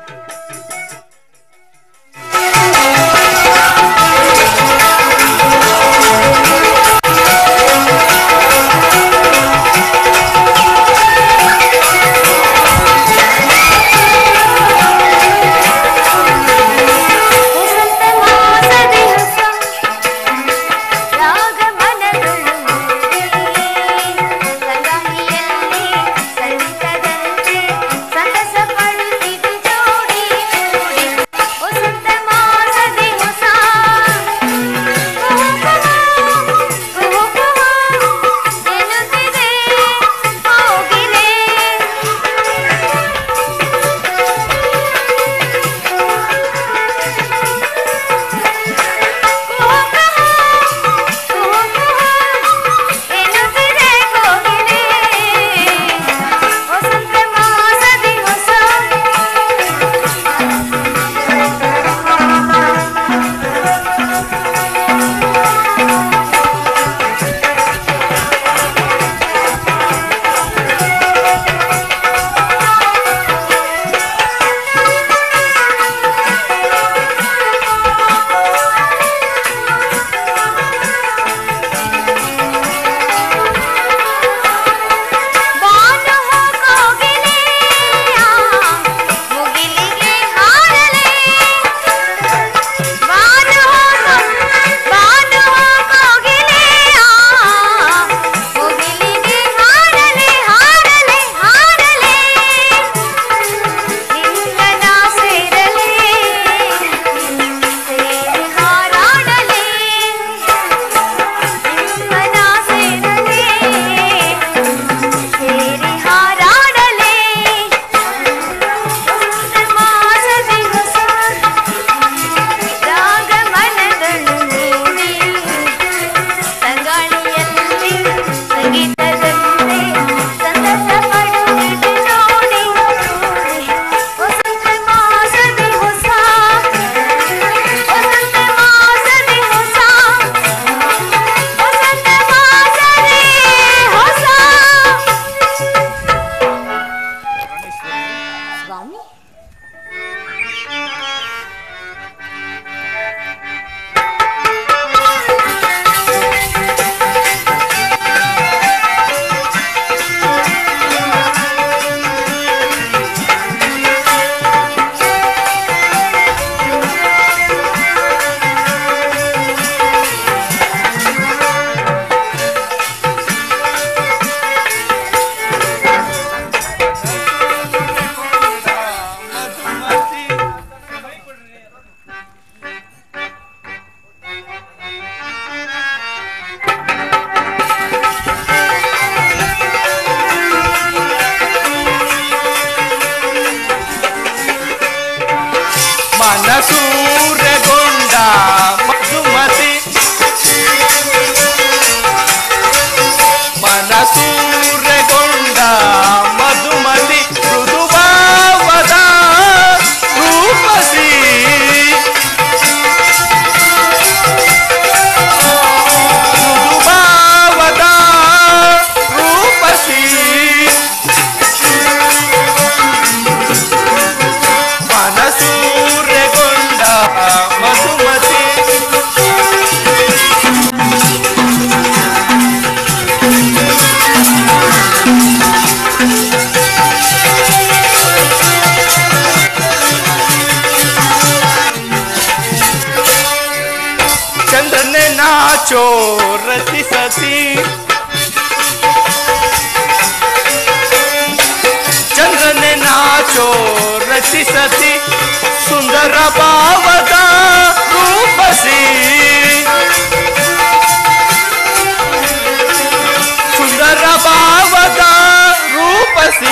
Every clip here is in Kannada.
ಮನಸೂರೆಗೊಂಡ ಮಧುಮತಿ ಮನಸೂರೆಗೊಂಡ ಮಧುಮತಿ ಮೃದುಭಾವದ ರೂಪಸಿ ಮೃದುಭಾವದ ರೂಪಸಿ ಮನಸೂರೆಗೊಂಡ ಮಧುಮತಿ ಚಂದ್ರನೆ ನಾಚೋ ರಚಿಸತಿ ಚಂದ್ರನೆ ನಾಚೋ ರಚಿಸತಿ ಸುಂದರ ಭಾವದ ರೂಪಸಿ ಸುಂದರ ಭಾವದ ರೂಪಸಿ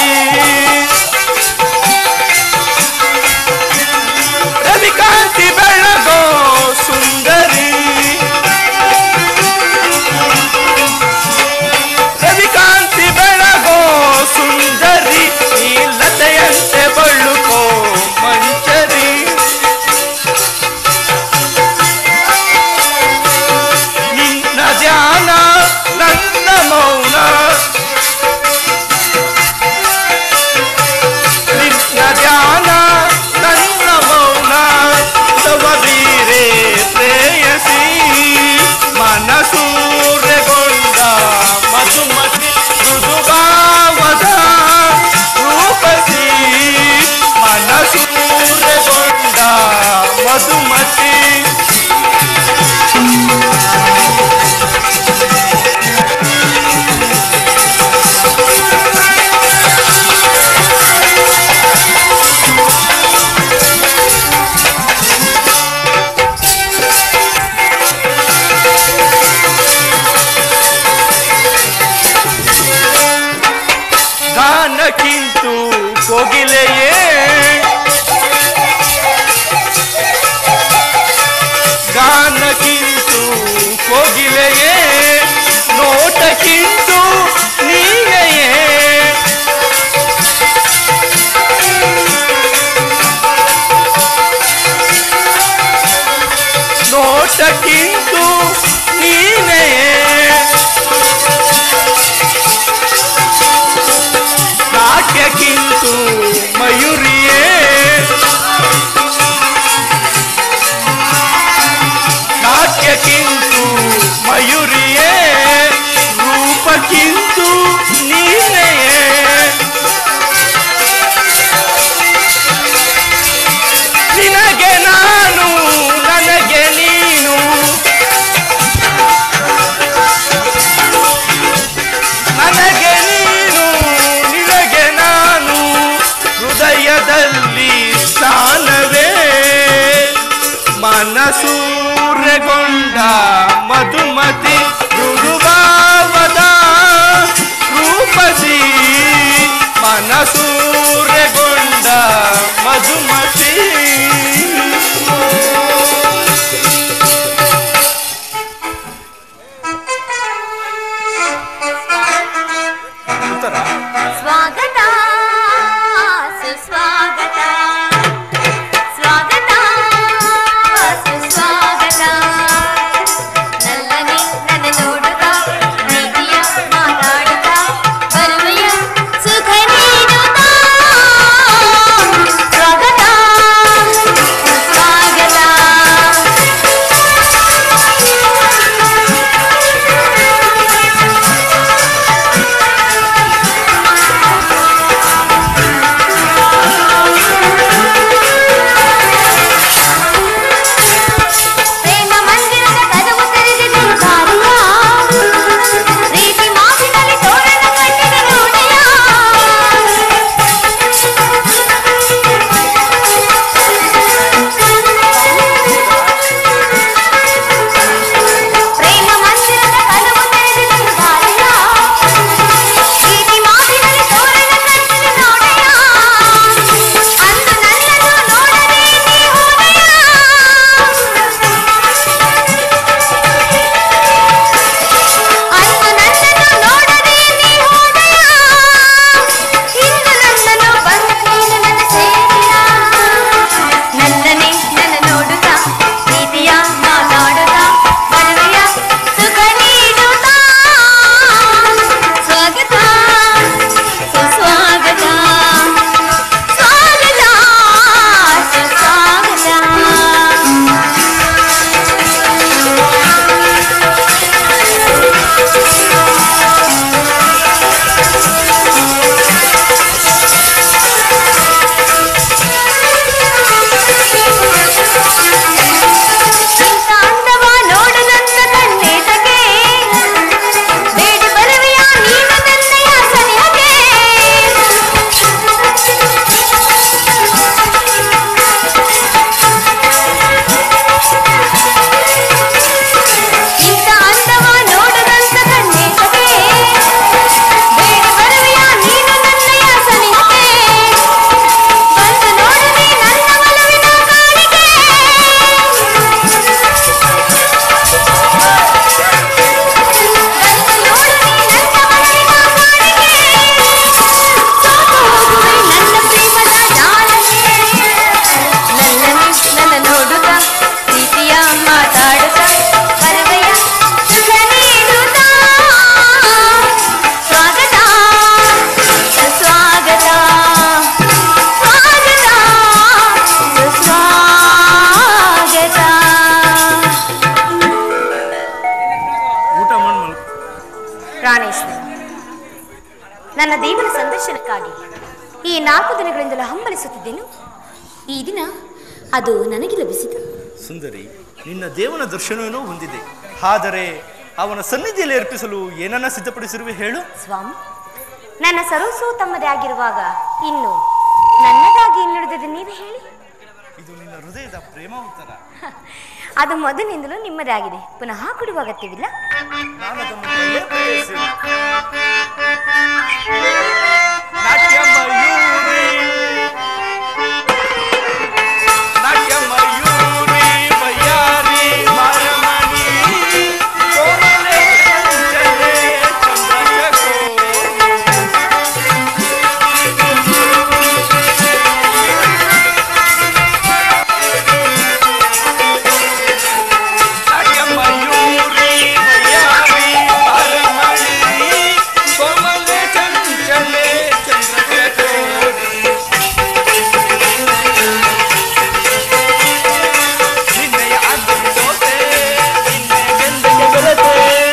ರವಿಕಾಂತಿ ಬೆಳಗೋ ಸುಂದರಿ ರವಿಕಾಂತಿ ಬೆಳಗೋ ಸುಂದರಿ ಈ ಲತೆಯಂತೆ ಬಳ್ಳುಕೋ ಮಂಚರಿ ಮಧುಮತಿ ಗಾನಕ್ಕಿಂತು ಕೋಗಿಲೆಯೇ ಗಾನಕ್ಕಿಂತು ಕೋಗಿಲೆಯೇ ನೋಟಕ್ಕಿಂತು ನೀನೆಯೇ ನೋಟಕ್ಕಿಂತು ನೀನೆಯೇ ನಾಟ್ಯಕ್ಕಿಂತು ಮಯೂರಿಯೇ ನಾಟ್ಯಕ್ಕಿಂತು ಮಯೂರಿಯೇ ರೂಪಕ್ಕಿಂತು ನೀನೆಯೇ ನಿನಗೆ ನಾನು ನನಗೆ ನೀನು ನನಗೆ ನೀನು ನಿನಗೆ ನಾನು ಹೃದಯದಲ್ಲಿ ಸ್ಥಾನವೇ ಮನಸೂರೆಗೊಂಡ ಮಧುಮತಿ ಮೃದುಭಾವದ ರೂಪಸಿ ಮನಸೂರೆಗೊಂಡ ಮಧುಮತಿ ಉತ್ತರ ಸ್ವಾಗತ ಸುಸ್ವಾಗತ ಸ್ವಾಗತ ಸುಸ್ವಾಗತ ನಲ್ಲನೆ ನನ್ನ ನೋಡುತ್ತ ಪ್ರೀತಿಯ ಮಾತಾಡುತ್ತ ಬರುವೆಯ ಸುಖ ನೀಡುತ್ತ ಸ್ವಾಗತ ಸುಸ್ವಾಗತ ಪ್ರೇಮ ಮಂದಿರದ ಕದವು ತೆರೆದಿದೆ ದಾರಿಯ ಪ್ರೀತಿ ಮಾತಿನಲ್ಲಿ ತೋರಣ ಕಟ್ಟಿದ ನೋಡೆಯ ಪ್ರೇಮ ಮಂದಿರದ ಕದವು ತೆರೆದಿದೆ ದಾರಿಯ ಪ್ರೀತಿ ಮಾತಿನಲ್ಲಿ ತೋರಣ ಕಟ್ಟಿದ ನೋಡೆಯ ಅಂದು ನನ್ನನ್ನು ನೋಡದೆ ನೀ ಹೋದೆಯ ಅಂದು ನನ್ನನ್ನು ನೋಡದೆ ನೀ ಹೋದೆಯ ಇಂದು ನನ್ನನ್ನು ಬಂದು ನೀನು ನನ್ನ ಸೇರಿಯ ನನ್ನನೆ ನನ್ನ ನೋಡುತ್ತಾ ಪ್ರೀತಿಯ ಮಾತಾಡುತ್ತಾ ಬರುವೆಯ ಸುಖ ನೀಡುತ್ತಾ ಸ್ವಾಗತ ಸುಸ್ವಾಗತ ಸ್ವಾಗತ ಸುಸ್ವಾಗತ ಇಂಥ ಅಂದವ ನೋಡು ನನ್ನ ಕಣ್ಣೇತಕ್ಕೆ ಬೇಡಿ ಬರುವೆಯ ನೀನು ನನ್ನಯ ಸನಿಹಕ್ಕೆ ಇಂಥ ಅಂದವ ನೋಡು ನನ್ನ ಕಣ್ಣೇತಕ್ಕೆ ಬೇಡಿ ಬರುವೆಯ ನೀನು ನನ್ನಯ ಸನಿಹಕ್ಕೆ ಬಂದು ನೋಡದೆ ನನ್ನ ಒಲವಿನ ಕಾಣಿಕೆ ನನ್ನ ನೋಡುತ್ತ ಪ್ರೀತಿಯ ಮಾತಾಡುತ್ತ ಬರುವೆಯ ಸುಖ ನೀಡುತ್ತ ಸ್ವಾಗತ ಸುಸ್ವಾಗತ ಸ್ವಾಗತ ಸುಸ್ವಾಗತ ಊಟ ಮಾಡಿ ಮಲ್ಕೊ. ಪ್ರಾಣೇಶ್ವರ ನನ್ನ ದೇವರ ಸಂದರ್ಶನಕ್ಕಾಗಿ ಈ ನಾಲ್ಕು ದಿನಗಳಿಂದಲೂ ಹಂಬಲಿಸುತ್ತಿದ್ದೆನು ಈ ದಿನ ಅದು ನನಗೆ ಲಭಿಸಿತು ಸುಂದರಿ ನಿನ್ನ ದೇವನ ದರ್ಶನವೇನೋ ಹೊಂದಿದೆ ಆದರೆ ಅವನ ಸನ್ನಿಧಿಯಲ್ಲಿ ಅರ್ಪಿಸಲು ಏನನ್ನ ಸಿದ್ಧಪಡಿಸಿರುವೆ ಹೇಳು ಸ್ವಾಮಿ ನನ್ನ ಸರಸು ತಮ್ಮದೇ ಆಗಿರುವಾಗ ಇನ್ನು ನನ್ನದಾಗಿ ಇನ್ನುಳಿದದ್ದು ನೀವೇ ಹೇಳಿ ಇದು ನಿನ್ನ ಹೃದಯದ ಪ್ರೇಮ ಉತ್ತರ ಅದು ಮೊದಲಿನಿಂದಲೂ ನಿಮ್ಮದೇ ಆಗಿದೆ ಪುನಃ ಕೊಡುವ ಅಗತ್ಯವಿಲ್ಲ ನಾನು ಅದನ್ನು ಒಳ್ಳೆ ಬಯಸಿ. ನಾಟ್ಯ ಮಯೂರಿ ನಾಟ್ಯ ಮಯೂರಿ ಬಯ್ಯಾರಿ ಮಾರಮಣಿ ಕೋಮಲೆ ಚಂಚಲೆ ಚಂದ್ರಚಕೋರಿ. ನಾಟ್ಯ ಮಯೂರಿ ಬಯ್ಯಾರಿ ಮಾರಮಣಿ ಕೋಮಲೆ ಚಂಚಲೆ ಚಂದ್ರಚಕೋರಿ. ನಿನ್ನೆಯ ಅಂಗಡಿ ಸೋತೆ ನಿನ್ನೆ ಗೆಂದಕ್ಕೆ ಬೆರೆತೆ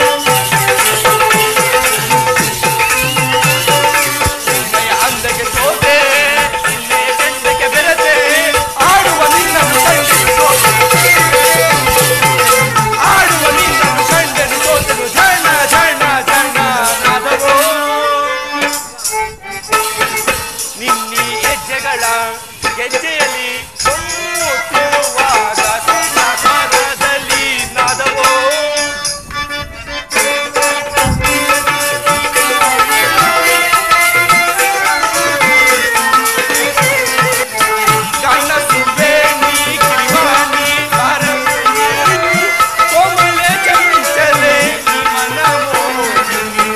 ನಿನ್ನೆಯ ಅಂದಕ್ಕೆ ಸೋತೆ ನಿನ್ನೆ ಗೆಂದಕ್ಕೆ ಬೆರೆತೆ ಆಡುವ ನಿನ್ನನ್ನು ಕಂಡೆನು ಸೋತೆ ಆಡುವ ನಿನ್ನನ್ನು ಕಂಡೆನು ಸೋತೆನು ಝಣ ಝಣ ಝಣ ನಾದವೋ ನಿನ್ನಿ ಹೆಜ್ಜೆಗಳ ಗೆಜ್ಜೆಯಲ್ಲಿ ಸೊಮ್ಮುತ್ತಿರುವಾಗ ಸಣ್ಣಕಾರದಲ್ಲಿ ನಾದವೋ ಕನಸುವೆ ನೀ ಕಿರಿವಾಣಿ ಬಾರಮಣಿ ಕೋಮಲೆ ಚಂಚಲೆ ನೀ ಮನಮೋಹಿನಿ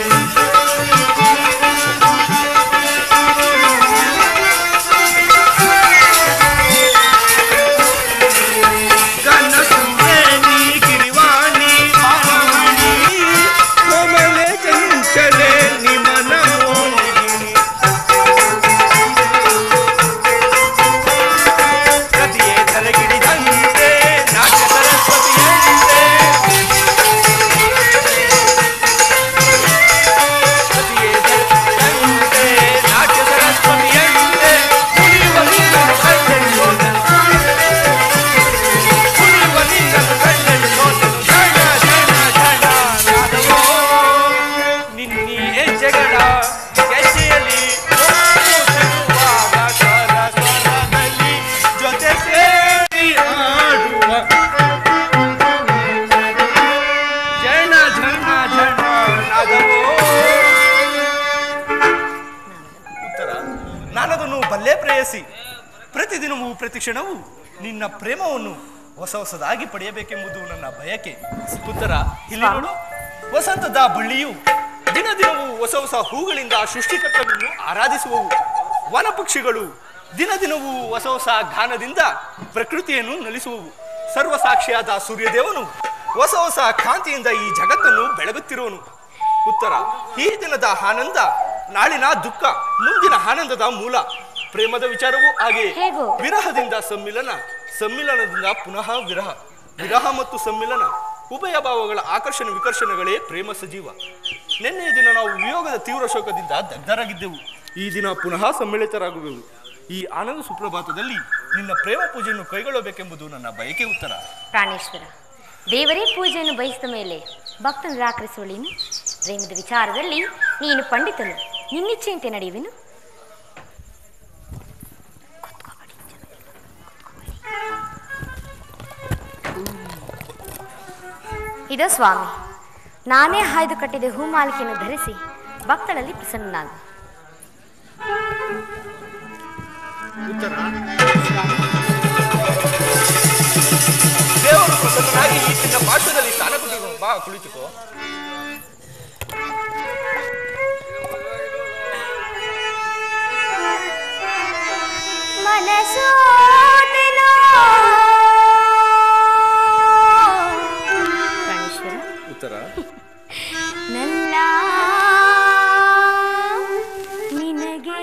ಕನಸುವೆ ನೀ ಕಿರಿವಾಣಿ ಬಾರಮಣಿ ಕೋಮಲೆ ಚಂಚಲೆ ನೀ ಮನಮೋಹಿನಿ ಪ್ರತಿಯೇ ತಲೆಗಿಡಿದಂತೆ ನಾಟ್ಯ ಸರಸ್ವತಿಯಂತೆ ಪ್ರತಿಯೇ ತಲೆಗಿಡಿದಂತೆ ನಾಟ್ಯ ಸರಸ್ವತಿಯಂತೆ ಕುಣಿಯುವ ನಿನ್ನನ್ನು ಕಂಡೆನು ಸೋತನು ಕುಣಿಯುವ ನಿನ್ನನ್ನು ಕಂಡೆನು ಸೋತನು ಝಣ ಝಣ ಝಣ ನಾದವೋ ನಿನ್ನಿ ಹೆಜ್ಜೆಗಳ ಗೆಜ್ಜೆಯಲ್ಲಿ ಓಡುತ್ತಿರುವಾಗ ಸ್ವರ ಸ್ವರದಲ್ಲಿ ಜೊತೆ ಸೇರಿ ಆಡುವ ಜನ ಜನ ಜನ ನಾದವೋ ಉತ್ತರ ನಾನದನ್ನು ಬಲ್ಲೆ ಪ್ರೇಯಸಿ ಪ್ರತಿದಿನವೂ ಪ್ರತಿಕ್ಷಣವೂ ನಿನ್ನ ಪ್ರೇಮವನ್ನು ಹೊಸ ಹೊಸದಾಗಿ ಪಡೆಯಬೇಕೆಂಬುದು ನನ್ನ ಬಯಕೆ ಉತ್ತರ ಇಲ್ಲಿ ನೋಡು ವಸಂತದ ಬಳ್ಳಿಯು ದಿನ ದಿನವೂ ಹೊಸ ಹೊಸ ಹೂಗಳಿಂದ ಸೃಷ್ಟಿಕರ್ತನನ್ನು ಆರಾಧಿಸುವವು ವನ ಪಕ್ಷಿಗಳು ದಿನ ದಿನವೂ ಹೊಸ ಹೊಸ ಗಾನದಿಂದ ಪ್ರಕೃತಿಯನ್ನು ನಲಿಸುವವು ಸರ್ವಸಾಕ್ಷಿಯಾದ ಸೂರ್ಯದೇವನು ಹೊಸ ಹೊಸ ಕಾಂತಿಯಿಂದ ಈ ಜಗತ್ತನ್ನು ಬೆಳಗುತ್ತಿರುವನು ಉತ್ತರ ಈ ದಿನದ ಆನಂದ ನಾಳಿನ ದುಃಖ ಮುಂದಿನ ಆನಂದದ ಮೂಲ ಪ್ರೇಮದ ವಿಚಾರವೂ ಹಾಗೆ ಹೇಗೋ? ವಿರಹದಿಂದ ಸಮ್ಮಿಲನ ಸಮ್ಮಿಲನದಿಂದ ಪುನಃ ವಿರಹ ವಿರಹ ಮತ್ತು ಸಮ್ಮಿಲನ ಉಭಯ ಭಾವಗಳ ಆಕರ್ಷಣೆ ವಿಕರ್ಷಣೆಗಳೇ ಪ್ರೇಮ ಸಜೀವ ನಿನ್ನೆಯ ದಿನ ನಾವು ವಿಯೋಗದ ತೀವ್ರ ಶೋಕದಿಂದ ದಗ್ಧರಾಗಿದ್ದೆವು ಈ ದಿನ ಪುನಃ ಸಮ್ಮಿಳಿತರಾಗುವೆವು ಈ ಆನಂದ ಸುಪ್ರಭಾತದಲ್ಲಿ ನಿನ್ನ ಪ್ರೇಮ ಪೂಜೆಯನ್ನು ಕೈಗೊಳ್ಳಬೇಕೆಂಬುದು ನನ್ನ ಬಯಕೆ ಉತ್ತರ ಪ್ರಾಣೇಶ್ವರ ದೇವರೇ ಪೂಜೆಯನ್ನು ಬಯಸಿದ ಮೇಲೆ ಭಕ್ತನು ನಿರಾಕರಿಸುವಳೇನು ಪ್ರೇಮದ ವಿಚಾರದಲ್ಲಿ ನೀನು ಪಂಡಿತನು ನಿನ್ನಿಚ್ಛೆಯಂತೆ ನಡೆಯುವೆನು ಇದೋ ಸ್ವಾಮಿ ನಾನೇ ಹಾಯ್ದು ಕಟ್ಟಿದ ಹೂಮಾಲಿಕೆಯನ್ನು ಧರಿಸಿ ಭಕ್ತಳಲ್ಲಿ ಪ್ರಸನ್ನನಾಗು ಉತ್ತರ ದೇವರು ಪ್ರಸನ್ನನಾಗಿ ಈ ನಿನ್ನ ಪಾರ್ಶ್ವದಲ್ಲಿ ಸ್ಥಾನ ಕೊಟ್ಟಿರು ಬಾ ಕುಳಿತುಕೋ ಮನಸೋದೆನೋ ಪ್ರಾಣೇಶ್ವರ ಉತ್ತರ ನನ್ನ ನಿನಗೆ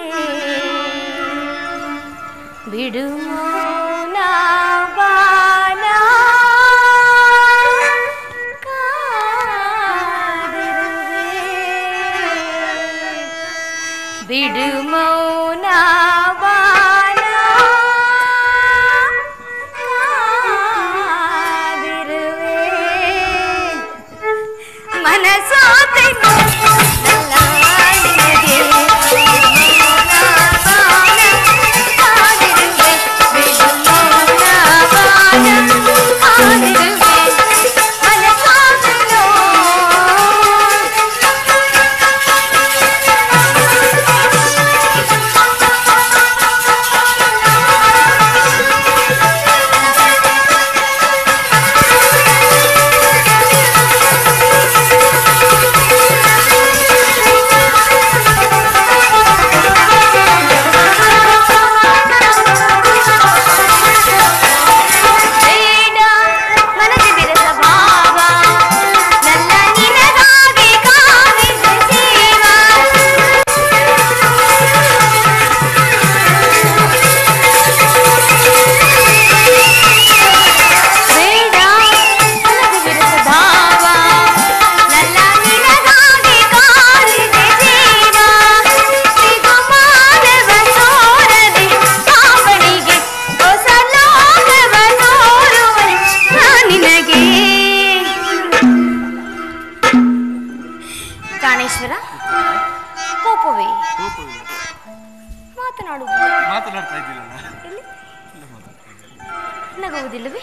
ಬಿಡುಮೋ ನಾ ಬಾಣ ಕಾಣ ನಗುವುದಿಲ್ಲವೇ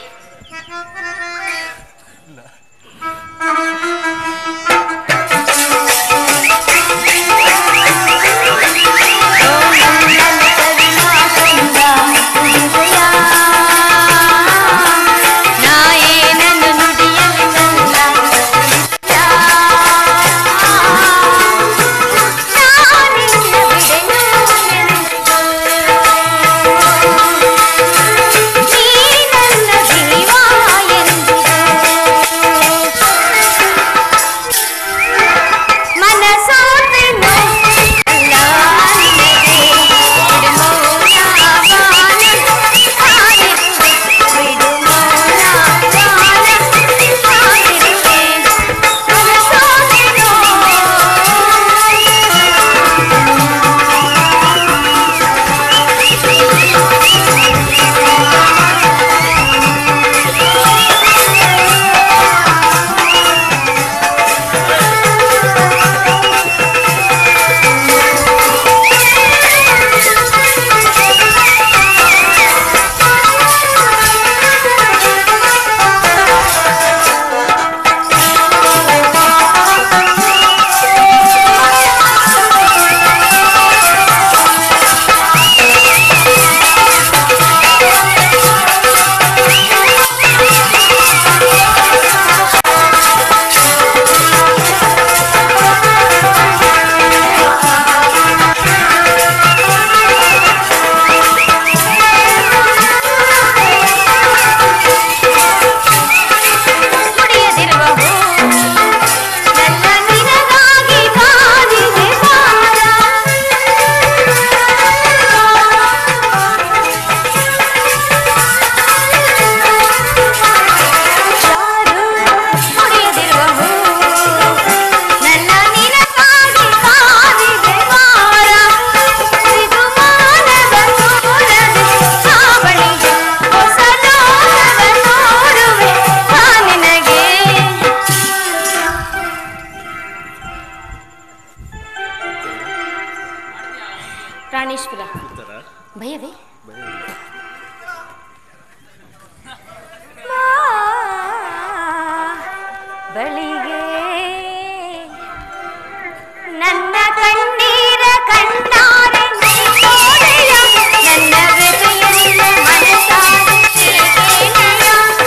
ಮನಸೋತೆನು ಅಲ್ಲ ನಿನಗೆ ಬಿಡು ಮೌನ ಬಾನ ಹಾಡಿರುವೆ ಬಿಡು ಮೌನ ಬಾನ ಹಾಡಿರುವೆ ಮನಸೋತೆನು ಕುಡಿಯದಿರುವ ನನ್ನ ನಿನಗಾಗಿ ಕಾದಿದೆ ಬಾರ ಕುಡಿಯದಿರುವ ನನ್ನ ನಿನಗಾಗಿ ಕಾದಿದೆ ಬಾರ ಇದು ಮಾನವ ಸೋಲದೆ ಸಾವಳಿಗೆ ಹೊಸ ಲೋಕದ ನೋಡುವೆ ನಾ ನಿನಗೆ ಪ್ರಾಣೇಶ್ವರ ಭಯವೇ ಬಳಿಗೆ ನನ್ನ ಕಣ್ಣೀರ ಕಣ್ಣಾರೆ ನೋಡೆಯ ನನ್ನ ಹೃದಯದ ಮನಸಾರೆ ಕೇಳೆಯ.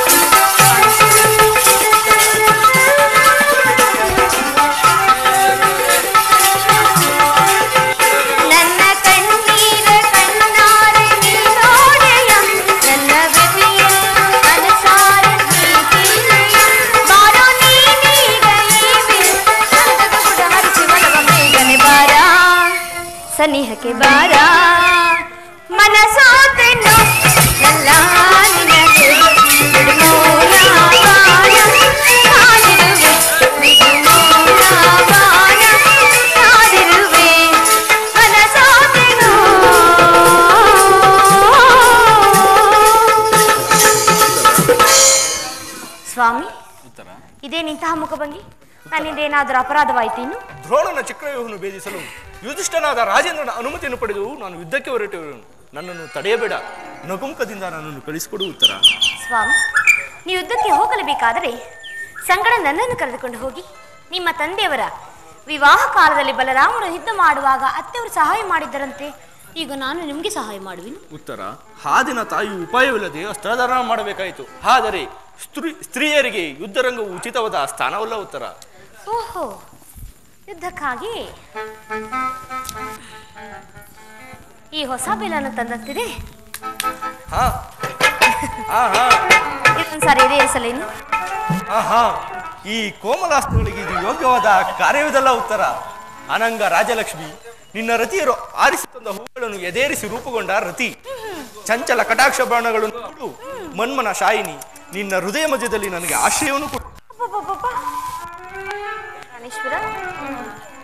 ನನ್ನ ಕಣ್ಣೀರ ಕಣ್ಣಾರೆ ನೋಡೆಯ ನನ್ನ ಹೃದಯ ಮನಸಾರೆ ಕೇಳೆಯ. ಬಾರೋ ನೀನೀಗ ಈ ಬಿರು ಸಂತದ ಗುಡ ಹರಿಸಿ ಒಲವ ಬೇಗನೆ ಬಾರ ಸನಿಹಕ್ಕೆ ಬಾರ ಮನಸೋತೆನು ಎಲ್ಲ ನಿನಗೆ ಬಿಡುಮೂಲ ಬಾಣ ಕಾದಿರುವೆ ಬಿಡುಮೂಲ ಬಾಣ ಕಾದಿರುವೆ ಮನಸೋತೆನು ಸ್ವಾಮಿ ಉತ್ತರ ಇದೇನಿಂತಹ ಮುಖಭಂಗಿ ನನ್ನಿಂದೇನಾದರೂ ಅಪರಾಧವಾಯಿತೇನು ದ್ರೋಣನ ಚಕ್ರವ್ಯೂಹವನ್ನು ಭೇದಿಸಲು ಯುಧಿಷ್ಠನಾದ ರಾಜೇಂದ್ರನ ಅನುಮತಿಯನ್ನು ಪಡೆದು ನಾನು ಯುದ್ಧಕ್ಕೆ ಹೊರಟಿರುವೆನು ನನ್ನನ್ನು ತಡೆಯಬೇಡ ನಗುಂಕದಿಂದ ನನ್ನನ್ನು ಕಳಿಸಿಕೊಡು ಉತ್ತರ ಸ್ವಾಮಿ ನೀವು ಯುದ್ಧಕ್ಕೆ ಹೋಗಲೇಬೇಕಾದರೆ ಸಂಗಡ ನನ್ನನ್ನು ಕರೆದುಕೊಂಡು ಹೋಗಿ ನಿಮ್ಮ ತಂದೆಯವರ ವಿವಾಹ ಕಾಲದಲ್ಲಿ ಬಲರಾಮನು ಯುದ್ಧ ಮಾಡುವಾಗ ಅತ್ತೆಯವರು ಸಹಾಯ ಮಾಡಿದ್ದರಂತೆ ಈಗ ನಾನು ನಿಮಗೆ ಸಹಾಯ ಮಾಡುವೆನು ಉತ್ತರ ಹಾದಿನ ತಾಯಿಯು ಉಪಾಯವಿಲ್ಲದೆ ಅಸ್ತ್ರಧಾರಣ ಮಾಡಬೇಕಾಯಿತು ಆದರೆ ಸ್ತ್ರೀ ಸ್ತ್ರೀಯರಿಗೆ ಯುದ್ಧರಂಗವು ಉಚಿತವಾದ ಸ್ಥಾನವಲ್ಲ ಉತ್ತರ ಓಹೋ ಯುದ್ಧಕ್ಕಾಗಿ ಈ ಹೊಸ ಬಿಲ್ಲನ್ನು ತಂದಂತಿದೆ ಹಾ ಹಾ ಹಾ ಇದೊಂದ್ಸಾರಿ ಇರಿಸಲೇನು ಆಹಾ ಈ ಕೋಮಲಾಸ್ತ್ರಗಳಿಗೆ ಇದು ಯೋಗ್ಯವಾದ ಕಾರ್ಯವಿದಲ್ಲ ಉತ್ತರ ಅನಂಗ ರಾಜಲಕ್ಷ್ಮಿ ನಿನ್ನ ರತಿಯರು ಆರಿಸಿ ತಂದ ಹೂಗಳನ್ನು ಎದೇರಿಸಿ ರೂಪುಗೊಂಡ ರತಿ ಚಂಚಲ ಕಟಾಕ್ಷ ಬಾಣಗಳನ್ನು ಕೊಡು ಮನ್ಮನ ಶಾಯಿನಿ ನಿನ್ನ ಹೃದಯ ಮಧ್ಯದಲ್ಲಿ ನನಗೆ ಆಶ್ರಯವನ್ನು ಕೊಡು ಅಬ್ಬಬ್ಬಬ್ಬಬ್ಬ. ಪ್ರಾಣೇಶ್ವರ